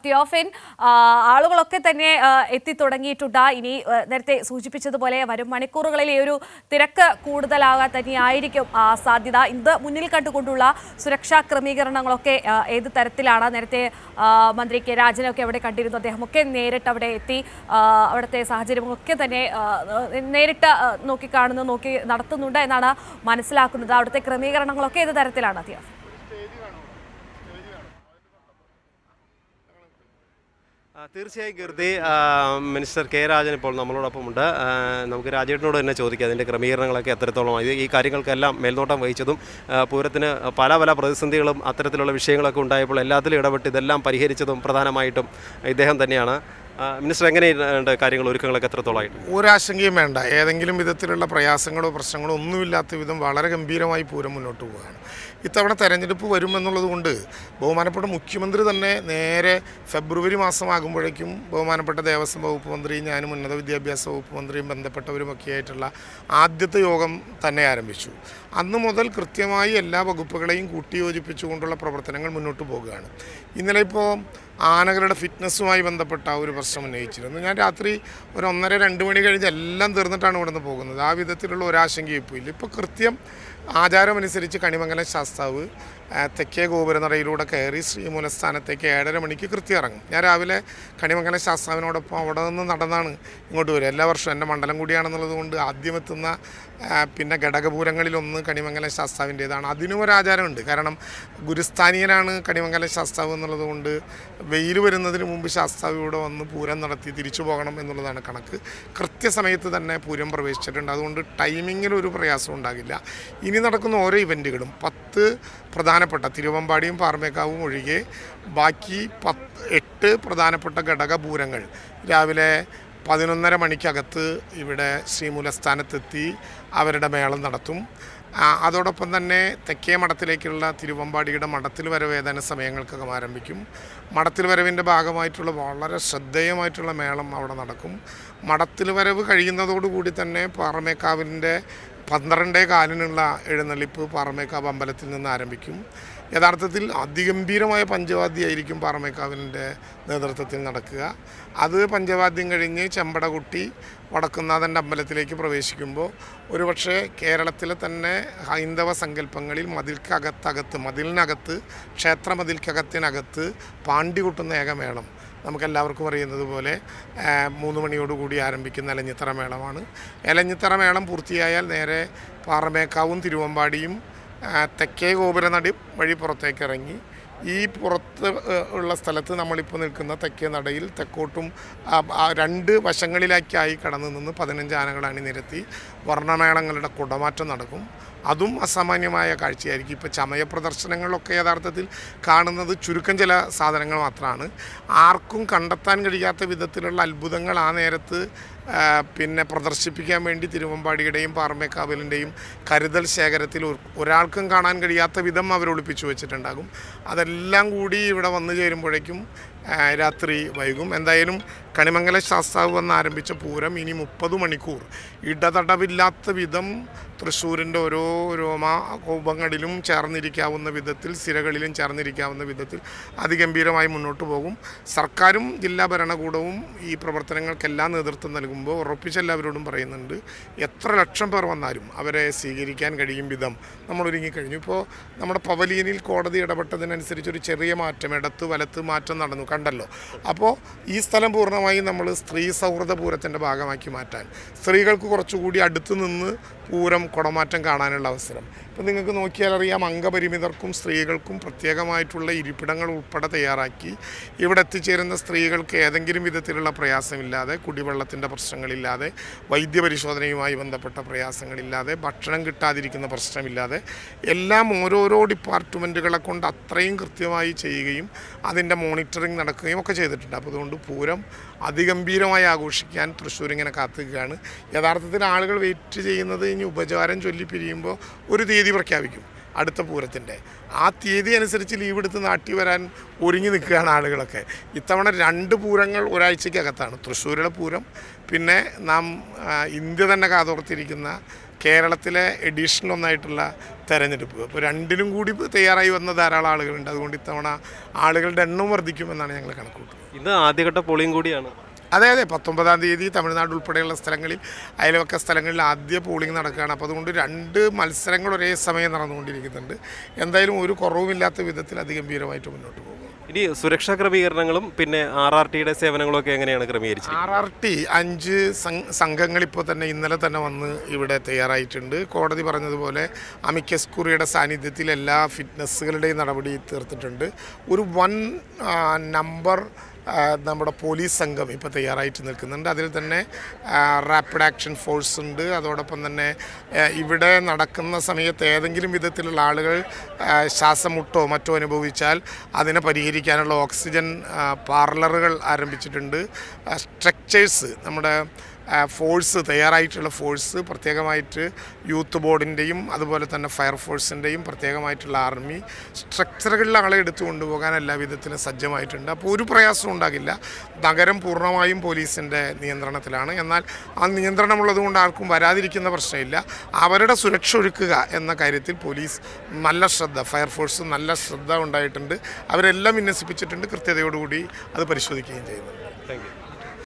തിയോഫിൻ ആ, ആളുകളൊക്കെ തന്നെ ആ, എത്തിത്തുടങ്ങിയിട്ടുണ്ട് ഇനി ആ, നേരത്തെ സൂചിപ്പിച്ചതുപോലെ വരും മണിക്കൂറുകളിൽ ഈ ഒരു തിരക്ക് കൂടുതലാകാൻ തന്നെയായിരിക്കും ആ, സാധ്യത ഇത് മുന്നിൽ കണ്ടുകൊണ്ടുള്ള സുരക്ഷാ ക്രമീകരണങ്ങളൊക്കെ ആ, ഏത് തരത്തിലാണ് നേരത്തെ ആ, മന്ത്രി കെ രാജനൊക്കെ അവിടെ കണ്ടിരുന്നു അദ്ദേഹമൊക്കെ നേരിട്ട് അവിടെ എത്തി ആ, അവിടുത്തെ സാഹചര്യമൊക്കെ തന്നെ ആ, നേരിട്ട് ആ, നോക്കിക്കാണുന്നു നോക്കി നടത്തുന്നുണ്ട് എന്നാണ് മനസ്സിലാക്കുന്നത് അവിടുത്തെ ക്രമീകരണങ്ങളൊക്കെ ഏത് തരത്തിലാണ് തിയോഫിൻ ആ, തീർച്ചയായും കീർത്തി ആ, മിനിസ്റ്റർ കെ രാജൻ ഇപ്പോൾ നമ്മളോടൊപ്പമുണ്ട് ആ, നമുക്ക് രാജേട്ടനോട് തന്നെ ചോദിക്കാം അതിൻ്റെ ക്രമീകരണങ്ങളൊക്കെ എത്രത്തോളമാണ് ഇത് ഈ കാര്യങ്ങൾക്കെല്ലാം മേൽനോട്ടം വഹിച്ചതും ആ, പൂരത്തിന് പല പല പ്രതിസന്ധികളും അത്തരത്തിലുള്ള വിഷയങ്ങളൊക്കെ ഉണ്ടായപ്പോൾ എല്ലാത്തിലും ഇടപെട്ട് ഇതെല്ലാം പരിഹരിച്ചതും പ്രധാനമായിട്ടും ഇദ്ദേഹം തന്നെയാണ് ആ, മിനിസ്റ്റർ എങ്ങനെയുണ്ട് കാര്യങ്ങൾ ഒരുക്കങ്ങളൊക്കെ എത്രത്തോളമായിട്ട് ഒരാശങ്കയും വേണ്ട ഏതെങ്കിലും വിധത്തിലുള്ള പ്രയാസങ്ങളോ പ്രശ്നങ്ങളോ ഒന്നുമില്ലാത്ത വിധം വളരെ ഗംഭീരമായി പൂരം മുന്നോട്ട് പോവുകയാണ് ഇത്തവണ തെരഞ്ഞെടുപ്പ് വരുമെന്നുള്ളത് കൊണ്ട് ബഹുമാനപ്പെട്ട മുഖ്യമന്ത്രി തന്നെ നേരെ ഫെബ്രുവരി മാസമാകുമ്പോഴേക്കും ബഹുമാനപ്പെട്ട ദേവസ്വം വകുപ്പ് മന്ത്രിയും ഞാനും ഉന്നത വിദ്യാഭ്യാസ വകുപ്പ് മന്ത്രിയും ബന്ധപ്പെട്ടവരുമൊക്കെ ആയിട്ടുള്ള ആദ്യത്തെ യോഗം തന്നെ ആരംഭിച്ചു അന്ന് മുതൽ കൃത്യമായി എല്ലാ വകുപ്പുകളെയും കൂട്ടിയോജിപ്പിച്ചുകൊണ്ടുള്ള പ്രവർത്തനങ്ങൾ മുന്നോട്ട് പോകുകയാണ് ഇന്നലെ ഇപ്പോൾ ആനകളുടെ ഫിറ്റ്നസ്സുമായി ബന്ധപ്പെട്ട ഒരു പ്രശ്നം ഉന്നയിച്ചിരുന്നു ഞാൻ രാത്രി ഒരു ഒന്നര രണ്ട് മണി കഴിഞ്ഞ് എല്ലാം തീർന്നിട്ടാണ് ഇവിടുന്ന് പോകുന്നത് ആ വിധത്തിലുള്ള ഒരാശങ്കയും ഇപ്പോൾ ഇല്ല ഇപ്പോൾ കൃത്യം ആചാരമനുസരിച്ച് കണിമംഗലം ശാസ്താവ് ആ, തെക്കേ ഗോപുരനടയിലൂടെ കയറി ശ്രീമൂലസ്ഥാനത്തേക്ക് ഏഴര മണിക്ക് കൃത്യം ഇറങ്ങും ഞാൻ രാവിലെ കണിമംഗലം ശാസ്താവിനോടൊപ്പം അവിടെ നിന്ന് നടന്നാണ് ഇങ്ങോട്ട് വരും എല്ലാ വർഷവും എൻ്റെ മണ്ഡലം കൂടിയാണെന്നുള്ളത് കൊണ്ട് ആദ്യം എത്തുന്ന ആ, പിന്നെ ഘടകപൂരങ്ങളിലൊന്ന് കണിമംഗലം ശാസ്താവിൻ്റേതാണ് അതിനും ഒരു ആചാരമുണ്ട് കാരണം ഗുരുസ്ഥാനീയനാണ് കണിമംഗലം ശാസ്താവ് എന്നുള്ളത് കൊണ്ട് വെയിൽ വരുന്നതിന് മുമ്പ് ശാസ്താവ് ഇവിടെ വന്ന് പൂരം നടത്തി തിരിച്ചു പോകണം എന്നുള്ളതാണ് കണക്ക് കൃത്യസമയത്ത് തന്നെ പൂരം പ്രവേശിച്ചിട്ടുണ്ട് അതുകൊണ്ട് ടൈമിങ്ങിൽ ഒരു പ്രയാസം ഉണ്ടാകില്ല ഇനി നടക്കുന്ന ഓരോ ഇവൻറ്റുകളും പത്ത് പ്രധാനപ്പെട്ട തിരുവമ്പാടിയും പാർമേക്കാവും ഒഴികെ ബാക്കി പത്ത് എട്ട് പ്രധാനപ്പെട്ട ഘടകപൂരങ്ങൾ രാവിലെ പതിനൊന്നര മണിക്കകത്ത് ഇവിടെ ശ്രീമൂലസ്ഥാനത്തെത്തി അവരുടെ മേളം നടത്തും ആ, അതോടൊപ്പം തന്നെ തെക്കേ മഠത്തിലേക്കുള്ള തിരുവമ്പാടിയുടെ മഠത്തിൽ വരവ് ഏതാനും സമയങ്ങൾക്കകം ആരംഭിക്കും മഠത്തിൽ വരവിൻ്റെ ഭാഗമായിട്ടുള്ള വളരെ ശ്രദ്ധേയമായിട്ടുള്ള മേളം അവിടെ നടക്കും മഠത്തിൽ വരവ് കഴിയുന്നതോടുകൂടി തന്നെ പാറമേക്കാവിൻ്റെ പന്ത്രണ്ടേ കാലിനുള്ള എഴുന്നള്ളിപ്പ് പാറമേക്കാവ് അമ്പലത്തിൽ നിന്ന് ആരംഭിക്കും യഥാർത്ഥത്തിൽ അതിഗംഭീരമായ പഞ്ചവാദ്യമായിരിക്കും പാറമേക്കാവിൻ്റെ നേതൃത്വത്തിൽ നടക്കുക അത് പഞ്ചവാദ്യം കഴിഞ്ഞ് ചെമ്പട കുട്ടി വടക്കുന്നാഥൻ്റെ അമ്പലത്തിലേക്ക് പ്രവേശിക്കുമ്പോൾ ഒരുപക്ഷെ കേരളത്തിലെ തന്നെ ഹൈന്ദവ സങ്കല്പങ്ങളിൽ മതിൽക്കകത്തകത്ത് മതിലിനകത്ത് ക്ഷേത്ര മതിൽക്കകത്തിനകത്ത് പാണ്ടി കൊട്ടുന്ന ഏകമേളം നമുക്കെല്ലാവർക്കും അറിയുന്നത് പോലെ ആ, മൂന്ന് മണിയോടുകൂടി ആരംഭിക്കുന്ന എലഞ്ഞിത്തറ മേളമാണ് എലഞ്ഞിത്തറ മേളം പൂർത്തിയായാൽ നേരെ പാറമേക്കാവും തിരുവമ്പാടിയും ആ, തെക്കേ ഗോപുരനടി വഴി പുറത്തേക്ക് ഇറങ്ങി ഈ പുറത്ത് ഏഹ്, ഉള്ള സ്ഥലത്ത് നമ്മളിപ്പോൾ നിൽക്കുന്ന തെക്കേ നടയിൽ തെക്കോട്ടും ആ, ആ രണ്ട് വശങ്ങളിലേക്കായി കടന്നു നിന്ന് പതിനഞ്ച് ആനകൾ അണിനിരത്തി വർണ്ണമേളങ്ങളുടെ കുടമാറ്റം നടക്കും അതും അസാമാന്യമായ കാഴ്ചയായിരിക്കും ഇപ്പോൾ ചമയ പ്രദർശനങ്ങളിലൊക്കെ യഥാർത്ഥത്തിൽ കാണുന്നത് ചുരുക്കം ചില സാധനങ്ങൾ മാത്രമാണ് ആർക്കും കണ്ടെത്താൻ കഴിയാത്ത വിധത്തിലുള്ള അത്ഭുതങ്ങൾ ആ നേരത്ത് ആ, പിന്നെ പ്രദർശിപ്പിക്കാൻ വേണ്ടി തിരുവമ്പാടിയുടെയും പാറമേക്കാവിലിൻ്റെയും കരുതൽ ശേഖരത്തിൽ ഒരു- ഒരാൾക്കും കാണാൻ കഴിയാത്ത വിധം അവർ ഒളിപ്പിച്ചു വെച്ചിട്ടുണ്ടാകും അതെല്ലാം കൂടി ഇവിടെ വന്നു ചേരുമ്പോഴേക്കും ആ, രാത്രി വൈകും എന്തായാലും കണിമംഗല ശാസ്താവ് വന്ന് ആരംഭിച്ച പൂരം ഇനി മുപ്പത് മണിക്കൂർ ഇടതടവില്ലാത്ത വിധം തൃശ്ശൂരിൻ്റെ ഓരോ രോമ കോപങ്ങളിലും ചേർന്നിരിക്കാവുന്ന വിധത്തിൽ സിരകളിലും ചേർന്നിരിക്കാവുന്ന വിധത്തിൽ അതിഗംഭീരമായി മുന്നോട്ട് പോകും സർക്കാരും ജില്ലാ ഭരണകൂടവും ഈ പ്രവർത്തനങ്ങൾക്കെല്ലാം നേതൃത്വം നൽകുമ്പോൾ ഉറപ്പിച്ച് എല്ലാവരോടും പറയുന്നുണ്ട് എത്ര ലക്ഷം പേർ വന്നാലും അവരെ സ്വീകരിക്കാൻ കഴിയും വിധം നമ്മൾ ഒരുങ്ങിക്കഴിഞ്ഞു ഇപ്പോൾ നമ്മുടെ പവലിയനിൽ കോടതി ഇടപെട്ടതിനനുസരിച്ച് ഒരു ചെറിയ മാറ്റം ഇടത്ത് വലത്ത് മാറ്റം നടന്നു കണ്ടല്ലോ അപ്പോൾ ഈ സ്ഥലം പൂർണ്ണമായും നമ്മൾ സ്ത്രീ സൗഹൃദ പൂരത്തിൻ്റെ ഭാഗമാക്കി മാറ്റാൻ സ്ത്രീകൾക്ക് കുറച്ചുകൂടി അടുത്ത് നിന്ന് പൂരം കുടമാറ്റം കാണാനുള്ള അവസരം ഇപ്പം നിങ്ങൾക്ക് നോക്കിയാൽ അറിയാം അംഗപരിമിതർക്കും സ്ത്രീകൾക്കും പ്രത്യേകമായിട്ടുള്ള ഇരിപ്പിടങ്ങൾ ഉൾപ്പെടെ തയ്യാറാക്കി ഇവിടെ എത്തിച്ചേരുന്ന സ്ത്രീകൾക്ക് ഏതെങ്കിലും വിധത്തിലുള്ള പ്രയാസമില്ലാതെ കുടിവെള്ളത്തിൻ്റെ പ്രശ്നങ്ങളില്ലാതെ വൈദ്യപരിശോധനയുമായി ബന്ധപ്പെട്ട പ്രയാസങ്ങളില്ലാതെ ഭക്ഷണം കിട്ടാതിരിക്കുന്ന പ്രശ്നമില്ലാതെ എല്ലാം ഓരോരോ ഡിപ്പാർട്ട്മെൻറ്റുകളെ കൊണ്ട് അത്രയും കൃത്യമായി ചെയ്യുകയും അതിൻ്റെ മോണിറ്ററിങ് നടക്കുകയും ഒക്കെ ചെയ്തിട്ടുണ്ട് അപ്പോൾ അതുകൊണ്ട് പൂരം അതിഗംഭീരമായി ആഘോഷിക്കാൻ തൃശ്ശൂർ ഇങ്ങനെ കാത്തുകയാണ് യഥാർത്ഥത്തിൽ ആളുകൾ വെയിറ്റ് ചെയ്യുന്നത് ഇനി ഉപചാരം ചൊല്ലി പിരിയുമ്പോൾ ഒരു തീയതി പ്രഖ്യാപിക്കും അടുത്ത പൂരത്തിൻ്റെ ആ തീയതി അനുസരിച്ച് ലീവ് എടുത്ത് നാട്ടിൽ വരാൻ ഒരുങ്ങി നിൽക്കുകയാണ് ആളുകളൊക്കെ ഇത്തവണ രണ്ട് പൂരങ്ങൾ ഒരാഴ്ചക്കകത്താണ് തൃശ്ശൂരിലെ പൂരം പിന്നെ നാം ആ, ഇന്ത്യ തന്നെ കാതോർത്തിരിക്കുന്ന കേരളത്തിലെ എഡീഷണൽ ഒന്നായിട്ടുള്ള തെരഞ്ഞെടുപ്പ് അപ്പോൾ രണ്ടിനും കൂടി തയ്യാറായി വന്ന ധാരാളം ആളുകളുണ്ട് അതുകൊണ്ട് ഇത്തവണ ആളുകളുടെ എണ്ണം വർദ്ധിക്കുമെന്നാണ് ഞങ്ങൾ കണക്കൂട്ടുന്നത് ഇന്ന് ആദ്യഘട്ട പോളിംഗ് കൂടിയാണ് അതെ അതെ പത്തൊമ്പതാം തീയതി തമിഴ്നാട് ഉൾപ്പെടെയുള്ള സ്ഥലങ്ങളിൽ അയൽവക്ക സ്ഥലങ്ങളിൽ ആദ്യ പോളിംഗ് നടക്കുകയാണ് അപ്പോൾ അതുകൊണ്ട് രണ്ട് മത്സരങ്ങൾ ഒരേ സമയം നടന്നുകൊണ്ടിരിക്കുന്നുണ്ട് എന്തായാലും ഒരു കുറവുമില്ലാത്ത വിധത്തിൽ അതിഗംഭീരമായിട്ട് മുന്നോട്ട് പോകും ഇനി സുരക്ഷാ ക്രമീകരണങ്ങളും പിന്നെ ആർ ആർ ടിയുടെ സേവനങ്ങളും ഒക്കെ എങ്ങനെയാണ് ക്രമീകരിച്ചത് ആർ ആർ ടി അഞ്ച് സം- സംഘങ്ങൾ ഇപ്പോൾ തന്നെ ഇന്നലെ തന്നെ വന്ന് ഇവിടെ തയ്യാറായിട്ടുണ്ട് കോടതി പറഞ്ഞതുപോലെ അമിക്കസ് കുറിയുടെ സാന്നിധ്യത്തിൽ എല്ലാ ഫിറ്റ്നസ്സുകളുടെയും നടപടി തീർത്തിട്ടുണ്ട് ഒരു വൺ നമ്പർ ആ, നമ്മുടെ പോലീസ് സംഘം ഇപ്പോൾ തയ്യാറായിട്ട് നിൽക്കുന്നുണ്ട് അതിൽ തന്നെ റാപ്പിഡ് ആക്ഷൻ ഫോഴ്സ് ഉണ്ട് അതോടൊപ്പം തന്നെ ആ, ഇവിടെ നടക്കുന്ന സമയത്ത് ഏതെങ്കിലും വിധത്തിലുള്ള ആളുകൾ ആ, ശ്വാസം മുട്ടോ മറ്റോ അനുഭവിച്ചാൽ അതിനെ പരിഹരിക്കാനുള്ള ഓക്സിജൻ ആ, പാർലറുകൾ ആരംഭിച്ചിട്ടുണ്ട് സ്ട്രക്ചേഴ്സ് നമ്മുടെ ആ, ഫോഴ്സ് തയ്യാറായിട്ടുള്ള ഫോഴ്സ് പ്രത്യേകമായിട്ട് യൂത്ത് ബോർഡിൻ്റെയും അതുപോലെ തന്നെ ഫയർഫോഴ്സിൻ്റെയും പ്രത്യേകമായിട്ടുള്ള ആർമി സ്ട്രക്ചറുകളിൽ ആളെ എടുത്തു കൊണ്ടുപോകാൻ എല്ലാ വിധത്തിലും സജ്ജമായിട്ടുണ്ട് അപ്പോൾ ഒരു പ്രയാസവും ഉണ്ടാകില്ല നഗരം പൂർണ്ണമായും പോലീസിൻ്റെ നിയന്ത്രണത്തിലാണ് എന്നാൽ ആ നിയന്ത്രണമുള്ളത് കൊണ്ട് ആർക്കും വരാതിരിക്കുന്ന പ്രശ്നമില്ല അവരുടെ സുരക്ഷ ഒരുക്കുക എന്ന കാര്യത്തിൽ പോലീസ് നല്ല ശ്രദ്ധ ഫയർഫോഴ്സ് നല്ല ശ്രദ്ധ ഉണ്ടായിട്ടുണ്ട് അവരെല്ലാം വിന്യസിപ്പിച്ചിട്ടുണ്ട് കൃത്യതയോടുകൂടി അത് പരിശോധിക്കുകയും ചെയ്യുന്നു താങ്ക് യു